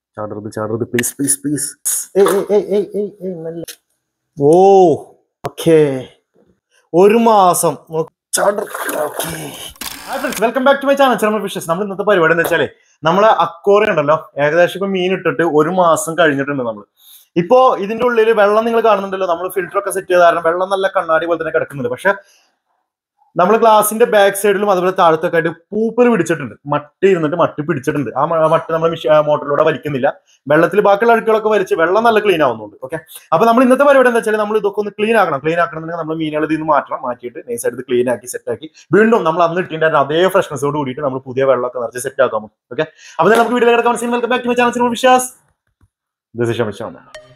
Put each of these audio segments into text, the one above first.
ചാടരുത് ചാടരുത് please please please ഓ okay ഒരു മാസം welcome back to my channel ചെറുമ ഫിഷസ് നമ്മൾ ഇന്നത്തെ പരിപാടി എന്ന് വെച്ചാലേ നമ്മളെ അക്കോറി ഉണ്ടല്ലോ ഏകദേശം ഇപ്പൊ മീൻ ഇട്ടിട്ട് ഒരു മാസം കഴിഞ്ഞിട്ടുണ്ട് നമ്മൾ ഇപ്പോ ഇതിന്റെ ഉള്ളിൽ വെള്ളം നിങ്ങൾ കാണുന്നുണ്ടല്ലോ നമ്മൾ ഫിൽറ്റർ ഒക്കെ സെറ്റ് ചെയ്ത കാരണം വെള്ളം നല്ല കണ്ണാടി പോലെ തന്നെ കിടക്കുന്നുണ്ട് പക്ഷെ നമ്മൾ ഗ്ലാസിന്റെ ബാക്ക് സൈഡിലും അതുപോലെ താഴത്തൊക്കെ ആയിട്ട് പൂപ്പൽ പിടിച്ചിട്ടുണ്ട് മട്ടി ഇരുന്നിട്ട് മട്ടി പിടിച്ചിട്ടുണ്ട് ആ മ- മട്ടി നമ്മൾ മോട്ടറിലൂടെ വലിക്കുന്നില്ല വെള്ളത്തിൽ ബാക്കിയുള്ള അഴുക്കുകളൊക്കെ വലിച്ച് വെള്ളം നല്ല ക്ലീൻ ആവുന്നുണ്ട് ഓക്കെ അപ്പൊ നമ്മൾ ഇന്നത്തെ പരിപാടി എന്താ വെച്ചാൽ നമ്മൾ ഇതൊക്കെ ഒന്ന് ക്ലീൻ ആക്കണം ക്ലീൻ ആക്കണമെങ്കിൽ നമ്മൾ മീനുകൾ ഇതിൽ നിന്ന് മാറ്റണം മാറ്റിയിട്ട് നൈസ് ആയിട്ട് ക്ലീൻ ആക്കി സെറ്റ് ആക്കി വീണ്ടും നമ്മൾ അന്ന് ഇട്ടിട്ടുണ്ടായിരുന്ന അതേ ഫ്രഷ്നസോട് കൂടിയിട്ട് നമ്മൾ പുതിയ വെള്ളമൊക്കെ നിറച്ച് സെറ്റ് ആക്കാം ഓക്കെ അപ്പൊ then നമുക്ക് വീഡിയോ കിടക്കാം welcome back to my channel സിനിമ വിശ്വാസ് ദിസ് ഇസ് ഷമിഷാണ്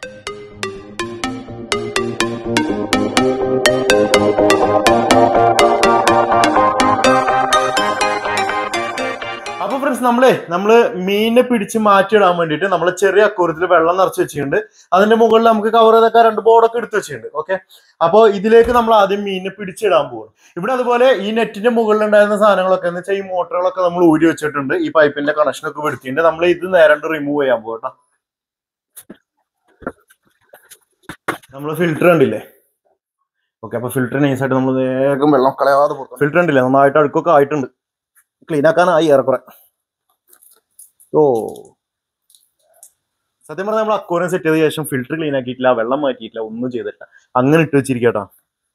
അപ്പൊ ഫ്രണ്ട്സ് നമ്മളെ നമ്മള് മീനിനെ പിടിച്ച് മാറ്റിയിടാൻ വേണ്ടിയിട്ട് നമ്മൾ ചെറിയ അക്കൂരത്തിൽ വെള്ളം നിറച്ച് വെച്ചിട്ടുണ്ട് അതിന്റെ മുകളിൽ നമുക്ക് കവർ ചെയ്തൊക്കെ രണ്ട് ബോർഡൊക്കെ എടുത്ത് വെച്ചിട്ടുണ്ട് ഓക്കെ അപ്പൊ ഇതിലേക്ക് നമ്മൾ ആദ്യം മീനിനെ പിടിച്ചിടാൻ പോകും ഇവിടെ അതുപോലെ ഈ നെറ്റിന്റെ മുകളിൽ ഉണ്ടായിരുന്ന സാധനങ്ങളൊക്കെ എന്ന് വെച്ചാൽ ഈ മോട്ടറുകളൊക്കെ നമ്മൾ ഊരി വെച്ചിട്ടുണ്ട് ഈ പൈപ്പിന്റെ കണക്ഷൻ ഒക്കെ എടുത്തിട്ടുണ്ട് നമ്മൾ ഇത് നേരണ്ട് റിമൂവ് ചെയ്യാൻ പോകും കേട്ടോ നമ്മൾ ഫിൽറ്റർ കണ്ടില്ലേ ഓക്കെ അപ്പൊ ഫിൽറ്റർ നൈസായിട്ട് നമ്മൾ വേഗം വെള്ളം കളയാതെ പോകും ഫിൽറ്റർ കണ്ടില്ലേ നന്നായിട്ട് അഴുക്കൊക്കെ ആയിട്ടുണ്ട് ക്ലീൻ ആക്കാനായി ഏറെക്കുറെ ഓ സത്യം പറഞ്ഞാൽ നമ്മൾ അക്വോറിയം സെറ്റ് ചെയ്ത ശേഷം ഫിൽറ്റർ ക്ലീൻ ആക്കിയിട്ടില്ല വെള്ളം മാറ്റിയിട്ടില്ല ഒന്നും ചെയ്തിട്ടില്ല അങ്ങനെ ഇട്ട് വെച്ചിരിക്കട്ടോ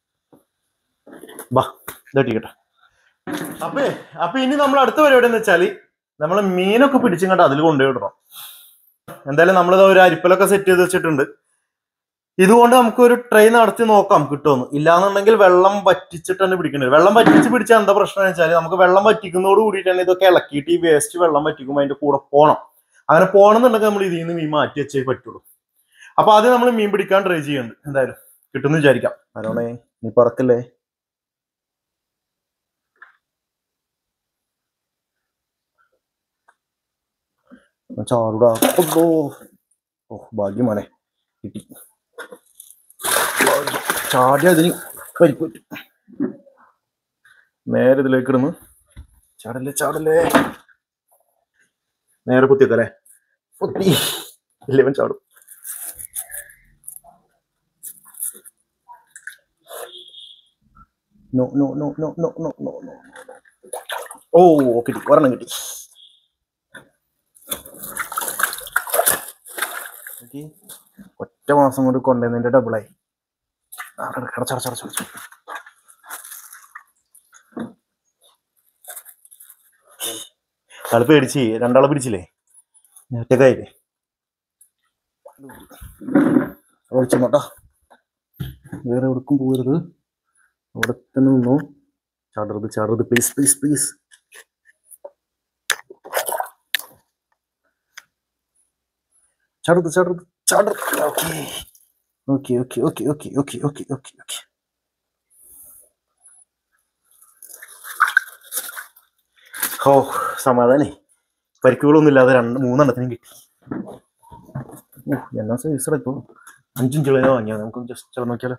ബാ ഇതട്ടിക്കട്ടെ അപ്പേ അപ്പൊ ഇനി നമ്മൾ അടുത്ത പരിപാടി എന്ന് വെച്ചാല് നമ്മളെ മീനൊക്കെ പിടിച്ചും കണ്ട് അതിൽ കൊണ്ടുപോയിടണം എന്തായാലും നമ്മളിത് ഒരു അരിപ്പലൊക്കെ സെറ്റ് ചെയ്ത് വെച്ചിട്ടുണ്ട് ഇതുകൊണ്ട് നമുക്ക് ഒരു ട്രൈ നടത്തി നോക്കാം കിട്ടുമെന്ന് ഇല്ലാന്നുണ്ടെങ്കിൽ വെള്ളം വറ്റിച്ചിട്ട് തന്നെ പിടിക്കേണ്ടത് വെള്ളം വറ്റിച്ച് പിടിച്ചാൽ എന്താ പ്രശ്നം എന്ന് വെച്ചാൽ നമുക്ക് വെള്ളം വറ്റിക്കുന്നതോട് കൂടിയിട്ട് തന്നെ ഇതൊക്കെ ഇളക്കിയിട്ട് ഈ വേസ്റ്റ് വെള്ളം വറ്റിക്കുമ്പോൾ അതിന്റെ കൂടെ പോകണം അങ്ങനെ പോകണമെന്നുണ്ടെങ്കിൽ നമ്മൾ ഇതിൽ നിന്ന് മീൻ മാറ്റി വെച്ചേ പറ്റുള്ളൂ അപ്പൊ ആദ്യം നമ്മൾ മീൻ പിടിക്കാൻ ട്രൈ ചെയ്യുന്നുണ്ട് എന്തായാലും കിട്ടുമെന്ന് വിചാരിക്കാം ആരോണേ നീ പറക്കല്ലേ ചാറുടാ ഓ ഓ ഭാഗ്യം മോനെ കിട്ടി ചാടിയ അതിന് പരിക്ക് പറ്റും നേരെ ഇതിലേക്ക് ഇടുന്നു ചാടല്ലേ ചാടല്ലേ നേരെ കുത്തിയക്കല്ലേ കുത്തി ഇല്ലവൻ ചാടും no no no no no no no no ഓ കിട്ടി ഒരെണ്ണം കിട്ടി നോക്കി. ഒറ്റ മാസം കൊണ്ട് കൊണ്ടുവന്നതിന്റെ ഡബിളായി കടച്ചടച്ചടച്ചു ആള് പേടിച്ച് രണ്ടാളെ പിടിച്ചില്ലേ ഒറ്റക്കായില്ലേ ഒളിച്ചു നോട്ടോ വേറെ എവിടേക്കും പോകരുത് അവിടെ തന്നെ നിന്നു ചാടരുത് ചാടരുത് പ്ലീസ് പ്ലീസ് പ്ലീസ് ചാടരുത് ചാടരുത് ചാടരുത് okay okay okay okay okay okay okay okay okay ഓ സമാധാനേ പരിക്കുകളൊന്നും ഇല്ലാതെ രണ്ട് മൂന്നെണ്ണത്തിനും കിട്ടി ഓ എന്നാ സൈസറ ഇപ്പൊ അഞ്ചിഞ്ചിളോ വാങ്ങിയാൽ നമുക്ക് ജസ്റ്റ് നോക്കിയാലോ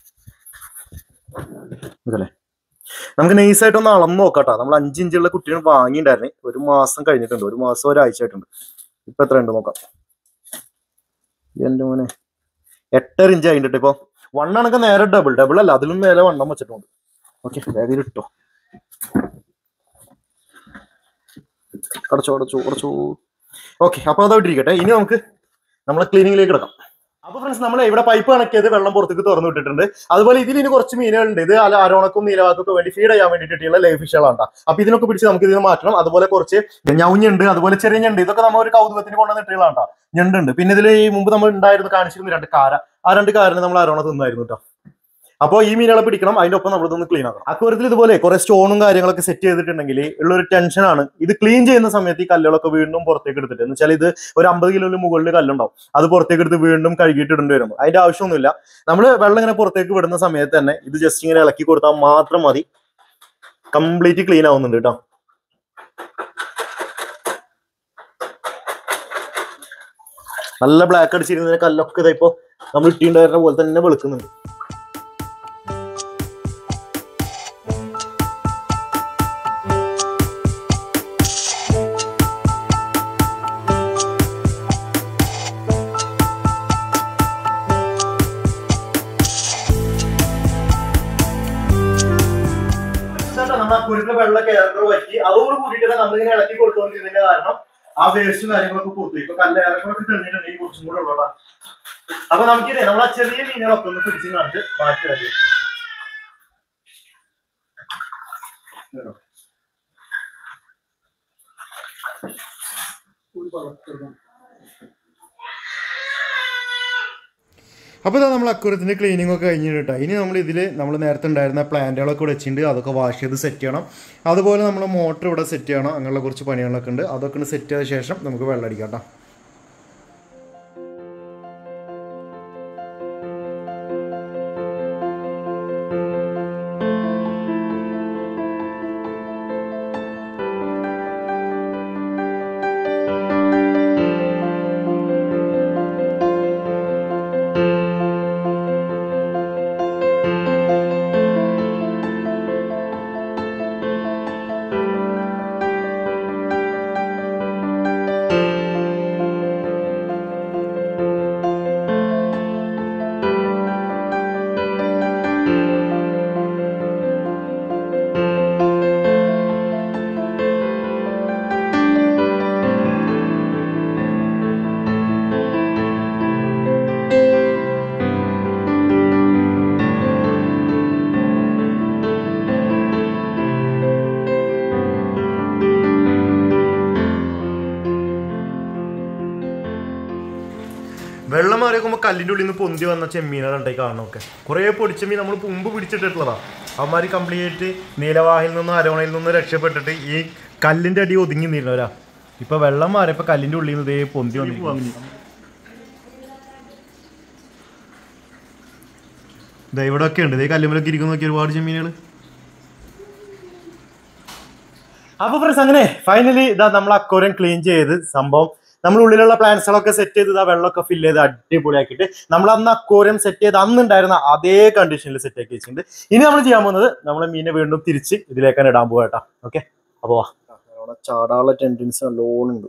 ഇതല്ലേ നമുക്ക് നൈസായിട്ട് ഒന്ന് അളന്ന് നോക്കാട്ടോ നമ്മൾ അഞ്ചിഞ്ചുള്ള കുട്ടികൾ വാങ്ങിയിട്ടുണ്ടായിരുന്നേ ഒരു മാസം കഴിഞ്ഞിട്ടുണ്ട് ഒരു മാസം ഒരാഴ്ച ആയിട്ടുണ്ട് ഇപ്പൊ എത്ര ഉണ്ട് നോക്കാം എന്റെ മോനെ എട്ടര ഇഞ്ച് ആയിട്ടുണ്ട് ഇപ്പൊ വണ്ണാണൊക്കെ നേരെ ഡബിൾ ഡബിൾ അല്ല അതിലും മേലെ വണ്ണം വെച്ചിട്ടുണ്ട് ഓക്കെ വേഗം ഇട്ടോ അടച്ചോ അടച്ചോ അടച്ചോ ഓക്കെ അപ്പൊ അതവിടെ ഇരിക്കട്ടെ ഇനി നമുക്ക് നമ്മളെ ക്ലീനിങ്ങിലേക്ക് കിടക്കാം അപ്പൊ ഫ്രണ്ട്സ് നമ്മൾ ഇവിടെ പൈപ്പ് കണക്കിയത് വെള്ളം പുറത്തേക്ക് തുറന്നു വിട്ടിട്ടുണ്ട് അതുപോലെ ഇതിൽ ഇനി കുറച്ച് മീനുകളുണ്ട് ഇത് അല അരോണക്കും നീലവാക്കും വേണ്ടി ഫീഡ് ചെയ്യാൻ വേണ്ടിയിട്ടുള്ള ലൈഫ് ഫിഷുകളാണ് അപ്പൊ ഇതിനൊക്കെ പിടിച്ച് നമുക്ക് ഇതിന് മാറ്റണം അതുപോലെ കുറച്ച് ഞൗഞ്ഞുണ്ട് അതുപോലെ ചെറിയ ഞണ്ട് ഇതൊക്കെ നമ്മൾ ഒരു കൗതുകത്തിന് കൊണ്ടുവന്നിട്ടുള്ളതാണ് ഞണ്ടുണ്ട് പിന്നെ ഇതിൽ ഈ മുമ്പ് നമ്മൾ ഉണ്ടായിരുന്നു കാണിച്ചിരുന്നു രണ്ട് കാര ആ രണ്ട് കാരനെ നമ്മൾ അരോണ തിന്നായിരുന്നു കേട്ടോ അപ്പോൾ ഈ മീനുകളെ പിടിക്കണം അതിന്റെ ഒപ്പം നമ്മൾ ഇതൊന്ന് ക്ലീൻ ആക്കണം അക്വരത്തിൽ ഇതുപോലെ കുറെ സ്റ്റോണും കാര്യങ്ങളൊക്കെ സെറ്റ് ചെയ്തിട്ടുണ്ടെങ്കിൽ ഉള്ളൊരു ടെൻഷനാണ് ഇത് ക്ലീൻ ചെയ്യുന്ന സമയത്ത് ഈ കല്ലുകളൊക്കെ വീണ്ടും പുറത്തേക്ക് എടുത്തിട്ട് എന്ന് വെച്ചാൽ ഇത് ഒരു അമ്പത് കിലോന് മുകളിൽ കല്ലുണ്ടാവും അത് പുറത്തേക്ക് എടുത്ത് വീണ്ടും കഴുകിയിട്ട് ഇടേണ്ടി വരും അതിന്റെ ആവശ്യമൊന്നുമില്ല നമ്മൾ വെള്ളം ഇങ്ങനെ പുറത്തേക്ക് വിടുന്ന സമയത്ത് തന്നെ ഇത് ജസ്റ്റ് ഇങ്ങനെ ഇളക്കി കൊടുത്താൽ മാത്രം മതി കംപ്ലീറ്റ് ക്ലീൻ ആവുന്നുണ്ട് കേട്ടോ നല്ല ബ്ലാക്ക് അടിച്ചിരുന്ന കല്ലൊക്കെ ഇതാ ഇപ്പോ നമ്മൾ ഇട്ടിണ്ടായിരുന്ന പോലെ തന്നെ വെളുക്കുന്നുണ്ട് അക്കൂരിന്റെ വെള്ളം കയറുന്നത് പറ്റി അതോട് കൂടിയിട്ട് നമ്മളിങ്ങനെ ഇളക്കി കൊടുത്തോണ്ടിരുന്നതിന്റെ കാരണം ആ വേസ്റ്റ് കാര്യങ്ങളൊക്കെ കൊടുത്തു ഇപ്പൊ കല്ല് ഏറെക്കുറൊക്കെ തെളിഞ്ഞിട്ടുണ്ടെങ്കിൽ കുറച്ചും കൂടെ ഉള്ളതാ അപ്പൊ നമുക്കിതേ നമ്മൾ ആ ചെറിയ മീനുകളൊക്കെ ഒന്ന് പിടിച്ച് കണ്ട് മാറ്റി വരും അപ്പോൾ ഇതാ നമ്മൾ അക്കൂരത്തിൻ്റെ ക്ലീനിങ് ഒക്കെ കഴിഞ്ഞിട്ട് ഇനി നമ്മൾ ഇതിൽ നമ്മൾ നേരത്തെ ഉണ്ടായിരുന്ന പ്ലാന്റുകളൊക്കെ ഇവിടെ വെച്ചിട്ടുണ്ട് അതൊക്കെ വാഷ് ചെയ്ത് സെറ്റ് ചെയ്യണം അതുപോലെ നമ്മൾ മോട്ടർ ഇവിടെ സെറ്റ് ചെയ്യണം അങ്ങനെയുള്ള കുറച്ച് പണികളൊക്കെ ഉണ്ട് അതൊക്കെ സെറ്റ് ചെയ്ത ശേഷം നമുക്ക് വെള്ളം അടിക്കാം കേട്ടോ വെള്ളം മാറിയൊക്കെ കല്ലിൻ്റെ ഉള്ളിൽ നിന്ന് പൊന്തി വന്ന ചെമ്മീനുകളുണ്ടായി കാണണമൊക്കെ കുറേ പൊടിച്ചെമ്മീൻ നമ്മൾ മുമ്പ് പിടിച്ചിട്ടിട്ടുള്ളതാണ് അവന്മാർ കംപ്ലീറ്റ് നീലവാഹിൽ നിന്നും അരോണയിൽ നിന്നും രക്ഷപ്പെട്ടിട്ട് ഈ കല്ലിൻ്റെ അടി ഒതുങ്ങി നിന്നവരാ ഇപ്പൊ വെള്ളം മാറിയപ്പോ കല്ലിൻ്റെ ഉള്ളിൽ നിന്ന് ഇതേ പൊന്തി വന്നിരിക്കുന്നു ദാ ഇവിടെ ഒക്കെ ഉണ്ട് ഇതേ കല്ലുമലൊക്കെ ഇരിക്കുന്ന നോക്കി ഒരുപാട് ചെമ്മീനുകൾ അപ്പൊ ഫ്രണ്ട്സ് അങ്ങനെ ഫൈനലി ഇതാ നമ്മൾ അക്വോറിയം ക്ലീൻ ചെയ്ത് സംഭവം നമ്മൾ ഉള്ളിലുള്ള പ്ലാന്റ്സുകളൊക്കെ സെറ്റ് ചെയ്ത് ഇതാ വെള്ളമൊക്കെ ഫില്ല് ചെയ്ത് അടിപൊളിയാക്കിയിട്ട് നമ്മൾ അന്ന് അക്വോറിയം സെറ്റ് ചെയ്ത് അന്ന് ഉണ്ടായിരുന്ന അതേ കണ്ടീഷനിൽ സെറ്റ് ആക്കി വെച്ചിട്ടുണ്ട് ഇനി നമ്മൾ ചെയ്യാൻ പോകുന്നത് നമ്മളെ മീനെ വീണ്ടും തിരിച്ച് ഇതിലേക്കാണ് ഇടാൻ പോകട്ടോ ഓക്കെ അപ്പോ വാ അവിടെ ചാടാനുള്ള ടെൻഡൻസി നല്ലോണം ഉണ്ട്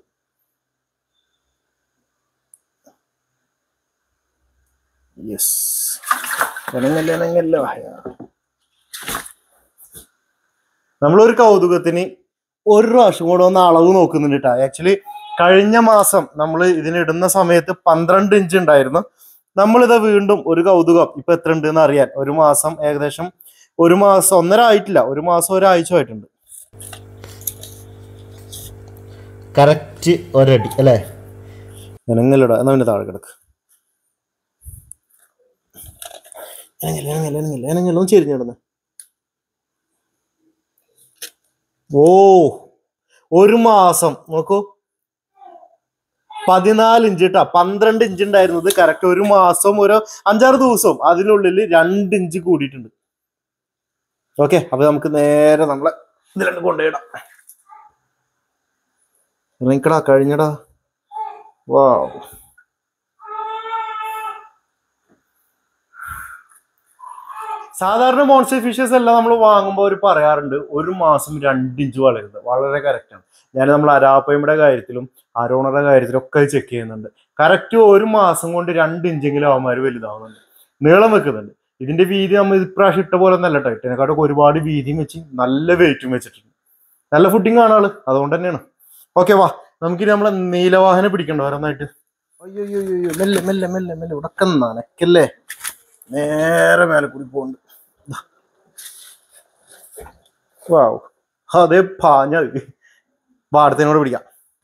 യെസ് ഇണങ്ങല്ല ഇണങ്ങല്ല നമ്മളൊരു കൗതുകത്തിന് ഒരു പ്രാവശ്യം കൂടെ ഒന്ന് അളവ് നോക്കുന്നുണ്ട് കേട്ടോ ആക്ച്വലി കഴിഞ്ഞ മാസം നമ്മൾ ഇതിനിടുന്ന സമയത്ത് പന്ത്രണ്ട് ഇഞ്ച് ഉണ്ടായിരുന്നു നമ്മളിത് വീണ്ടും ഒരു കൗതുകം ഇപ്പൊ എത്ര ഉണ്ട് എന്ന് അറിയാൻ ഒരു മാസം ഏകദേശം ഒരു മാസം ഒന്നര ആയിട്ടില്ല ഒരു മാസം ഒരാഴ്ച ആയിട്ടുണ്ട് കറക്റ്റ് ഒരടി അല്ലേ ഇനങ്ങല്ലടാ എന്നാ പിന്നെ താഴെ കിടക്ക് ഇനങ്ങല്ല ഇനങ്ങല്ല ഇനങ്ങല്ല ഇനങ്ങല്ല ഒന്ന് ചെരിഞ്ഞു കിടന്ന് ഓ ഒരു മാസം നോക്കൂ പതിനാല് ഇഞ്ച് കേട്ടോ പന്ത്രണ്ട് ഇഞ്ച് ഉണ്ടായിരുന്നത് കറക്റ്റ് ഒരു മാസം ഒരു അഞ്ചാറ് ദിവസവും അതിനുള്ളിൽ രണ്ട് ഇഞ്ച് കൂടിയിട്ടുണ്ട് ഓക്കെ അപ്പൊ നമുക്ക് നേരെ നമ്മളെ ഇതിലണ്ട് കൊണ്ടുപോയിടാം ഇറങ്ങിക്കടാ കഴിഞ്ഞടാ വാ സാധാരണ മോൺസ്റ്റർ ഫിഷസ് എല്ലാം നമ്മൾ വാങ്ങുമ്പോൾ അവർ പറയാറുണ്ട് ഒരു മാസം രണ്ട് ഇഞ്ച് വളരുന്നത് വളരെ കറക്റ്റാണ് ഞാൻ നമ്മൾ അരാപ്പയുടെ കാര്യത്തിലും അരോണയുടെ കാര്യത്തിലും ഒക്കെ ചെക്ക് ചെയ്യുന്നുണ്ട് കറക്റ്റ് ഒരു മാസം കൊണ്ട് രണ്ട് ഇഞ്ചെങ്കിലും അവന്മാർ വലുതാവുന്നുണ്ട് നീളം വെക്കുന്നുണ്ട് ഇതിന്റെ വീതി നമ്മൾ ഇപ്രാവശ്യം ഇട്ട പോലെ ഒന്നല്ല കേട്ടോ ഇട്ടതിനെക്കാട്ടും ഒരുപാട് വീതിയും വെച്ച് നല്ല വെയിറ്റും വെച്ചിട്ടുണ്ട് നല്ല ഫുഡിങ് ആണ് ആള് അതുകൊണ്ട് തന്നെയാണ് ഓക്കെ വാ നമുക്കിനി നമ്മളെ നീലവാഹനം പിടിക്കണ്ട ഓരോന്നായിട്ട് അയ്യോ അയ്യോ അയ്യോ മെല്ലെ മെല്ലെ മെല്ലെ മെല്ലെ ഉടക്ക നനക്കല്ലേ നേരെ മേലെ കൂടി പോകുന്നുണ്ട് വാവ് അതെ പാഞ്ഞ വാടത്തിനോട് പിടിക്കാം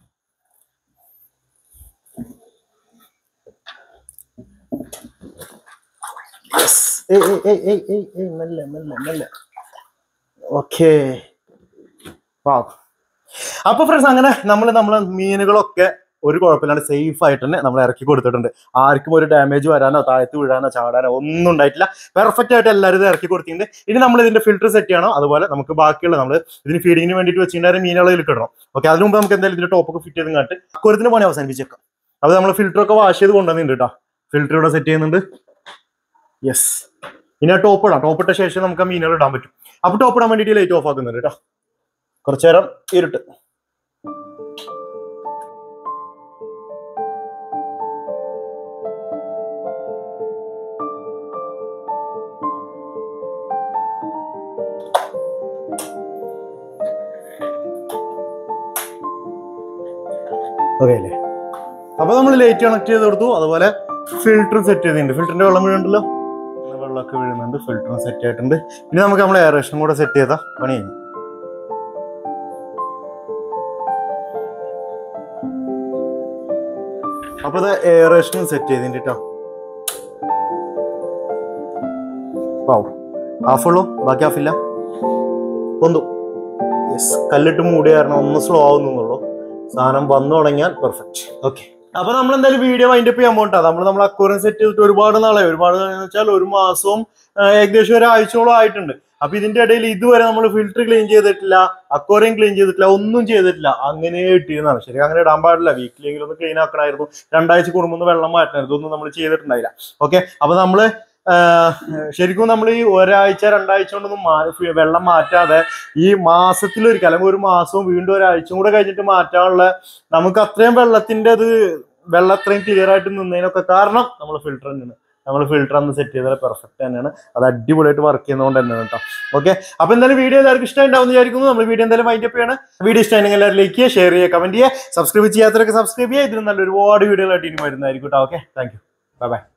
Yes. ഏയ് ഏയ് ഏയ് ഏയ് ഏയ് ഏയ് മെല്ലെ മെല്ലെ മെല്ലെ ഓക്കേ വാവ് അപ്പൊ ഫ്രണ്ട്സ് അങ്ങനെ നമ്മൾ നമ്മളെ മീനുകളൊക്കെ ഒരു കുഴപ്പമില്ലാണ്ട് സേഫ് ആയിട്ട് തന്നെ നമ്മൾ ഇറക്കി കൊടുത്തിട്ടുണ്ട് ആർക്കും ഒരു ഡാമേജ് വരാനോ താഴത്ത് വീഴാനോ ചാടാനോ ഒന്നും ഉണ്ടായിട്ടില്ല പെർഫെക്റ്റ് ആയിട്ട് എല്ലാവരും ഇത് ഇറക്കി കൊടുത്തിട്ടുണ്ട് ഇനി നമ്മൾ ഇതിന്റെ ഫിൽറ്റർ സെറ്റ് ചെയ്യണം അതുപോലെ നമുക്ക് ബാക്കിയുള്ള നമ്മൾ ഇതിന് ഫീഡിങ്ങിന് വേണ്ടിയിട്ട് വെച്ചിട്ടുണ്ടായിരുന്ന മീനുകളിൽ കിട്ടണം ഓക്കെ അതിന് മുമ്പ് നമുക്ക് എന്തായാലും ഇതിന്റെ ടോപ്പൊക്കെ ഫിറ്റ് ചെയ്ത് കാട്ട് അക്കുരത്തിന് പണി അവസാനിപ്പിച്ചേക്കാം അപ്പോൾ നമ്മൾ ഫിൽറ്റർ ഒക്കെ വാഷ് ചെയ്ത് കൊണ്ടുവന്നിട്ടുണ്ട് കേട്ടോ ഫിൽറ്റർ ഇവിടെ സെറ്റ് ചെയ്യുന്നുണ്ട് യെസ് ഇനി ആ ടോപ്പ് ഇടാം ടോപ്പ് ഇട്ട ശേഷം നമുക്ക് ആ മീനുകൾ ഇടാൻ പറ്റും അപ്പൊ ടോപ്പ് ഇടാൻ വേണ്ടിയിട്ട് ലൈറ്റ് ഓഫ് ആക്കുന്നുണ്ട് കേട്ടോ കുറച്ചു നേരം ഇരുട്ട് ഓക്കെ അല്ലേ അപ്പൊ നമ്മൾ ലൈറ്റ് കണക്ട് ചെയ്ത് കൊടുത്തു അതുപോലെ ഫിൽറ്റർ സെറ്റ് ചെയ്തിട്ടുണ്ട് ഫിൽറ്ററിന്റെ വെള്ളം വീഴുന്നുണ്ടല്ലോ ഇങ്ങനെ വെള്ളമൊക്കെ വീഴുന്നുണ്ട് ഫിൽറ്ററും സെറ്റ് ആയിട്ടുണ്ട് ഇനി നമുക്ക് നമ്മൾ എയറേഷൻ കൂടെ സെറ്റ് ചെയ്താൽ പണി കഴിഞ്ഞു അപ്പൊ ഇത് എയറേഷനും സെറ്റ് ചെയ്തിട്ടുണ്ട് കേട്ടോ വാവ് ഹാഫുള്ളൂ ബാക്കി ഹാഫില്ല പൊന്തു യെസ് കല്ലിട്ട് മൂടി കാരണം ഒന്ന് സ്ലോ ആവുന്നുള്ളൂ സാധനം വന്നു തുടങ്ങിയാൽ പെർഫെക്റ്റ് ഓക്കെ അപ്പൊ നമ്മൾ എന്തായാലും വീഡിയോ വൈൻഡപ്പ് ചെയ്യാൻ പോകണ്ട നമ്മൾ നമ്മൾ അക്വറിയം സെറ്റ് ചെയ്തിട്ട് ഒരുപാട് നാളായി ഒരുപാട് നാളെന്ന് വെച്ചാൽ ഒരു മാസവും ആ, ഏകദേശം ഒരാഴ്ചയോളം ആയിട്ടുണ്ട് അപ്പൊ ഇതിന്റെ ഇടയിൽ ഇതുവരെ നമ്മൾ ഫിൽറ്റർ ക്ലീൻ ചെയ്തിട്ടില്ല അക്വറിയം ക്ലീൻ ചെയ്തിട്ടില്ല ഒന്നും ചെയ്തിട്ടില്ല അങ്ങനെ ഇട്ടിരുന്നതാണ് ശരി അങ്ങനെ ഇടാൻ പാടില്ല വീക്കിലെങ്കിലും ഒന്ന് ക്ലീൻ ആക്കണമായിരുന്നു രണ്ടാഴ്ച കൂടുമ്പോൾ ഒന്ന് വെള്ളം മാറ്റണമായിരുന്നു ഇതൊന്നും നമ്മൾ ചെയ്തിട്ടുണ്ടായില്ല ഓക്കെ അപ്പൊ നമ്മള് ആ, ശരിക്കും നമ്മൾ ഈ ഒരാഴ്ച രണ്ടാഴ്ച കൊണ്ടൊന്നും മാ- വെള്ളം മാറ്റാതെ ഈ മാസത്തിലൊരിക്കൽ അല്ലെങ്കിൽ ഒരു മാസവും വീണ്ടും ഒരാഴ്ചയും കൂടെ കഴിഞ്ഞിട്ട് മാറ്റാനുള്ള നമുക്ക് അത്രയും വെള്ളത്തിന്റെ അത് വെള്ളം അത്രയും ക്ലിയർ ആയിട്ട് നിന്നതിനൊക്കെ കാരണം നമ്മൾ ഫിൽറ്റർ തന്നെയാണ് നമ്മൾ ഫിൽറ്റർ അന്ന് സെറ്റ് ചെയ്താൽ പെർഫെക്റ്റ് തന്നെയാണ് അത് അടിപൊളിയായിട്ട് വർക്ക് ചെയ്യുന്നതുകൊണ്ട് തന്നെയാണ് കേട്ടോ ഓക്കെ അപ്പൊ എന്തായാലും വീഡിയോ എല്ലാവർക്കും ഇഷ്ടമായിട്ടുണ്ടാവും വിചാരിക്കുന്നു നമ്മൾ വീഡിയോ എന്തായാലും വൈൻഡ് അപ്പ് ചെയ്യണം വീഡിയോ ഇഷ്ടമാണെങ്കിൽ എല്ലാവരും ലൈക്ക് ചെയ്യുക ഷെയർ ചെയ്യുക കമന്റ് ചെയ്യുക സബ്സ്ക്രൈബ് ചെയ്യാത്തവരൊക്കെ സബ്സ്ക്രൈബ് ചെയ്യുക ഇതിന് നല്ല ഒരുപാട് വീഡിയോകളായിട്ട് ഇനി വരുന്നതായിരിക്കും കേട്ടോ okay thank you bye by